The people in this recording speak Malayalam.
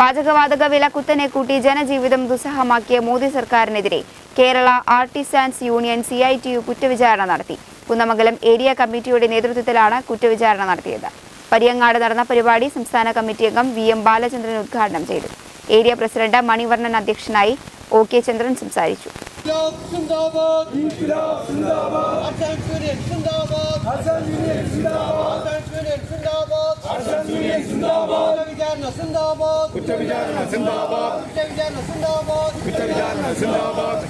പാചകവാതക വില കുത്തനെ കൂട്ടി ജനജീവിതം ദുസ്സഹമാക്കിയ മോദി സർക്കാരിനെതിരെ Kerala artisans union C I T U കുറ്റവിചാരണ നടത്തി കുന്നമംഗലം ഏരിയ കമ്മിറ്റിയുടെ നേതൃത്വത്തിലാണ് കുറ്റവിചാരണ നടത്തിയത് പരിയങ്ങാട് നടന്ന പരിപാടി സംസ്ഥാന കമ്മിറ്റി അംഗം വി എം ബാലചന്ദ്രൻ ഉദ്ഘാടനം ചെയ്തു ഏരിയ പ്രസിഡന്റ് മണിവർണ്ണൻ അധ്യക്ഷനായി ഒ കെ ചന്ദ്രൻ സംസാരിച്ചു İnkılap zindabad. Hasan Suriye zindabad. Hasan Suriye zindabad. Hasan Suriye zindabad. Kuttavicarna zindabad. Kuttavicarna zindabad. Kuttavicarna zindabad. Kuttavicarna zindabad.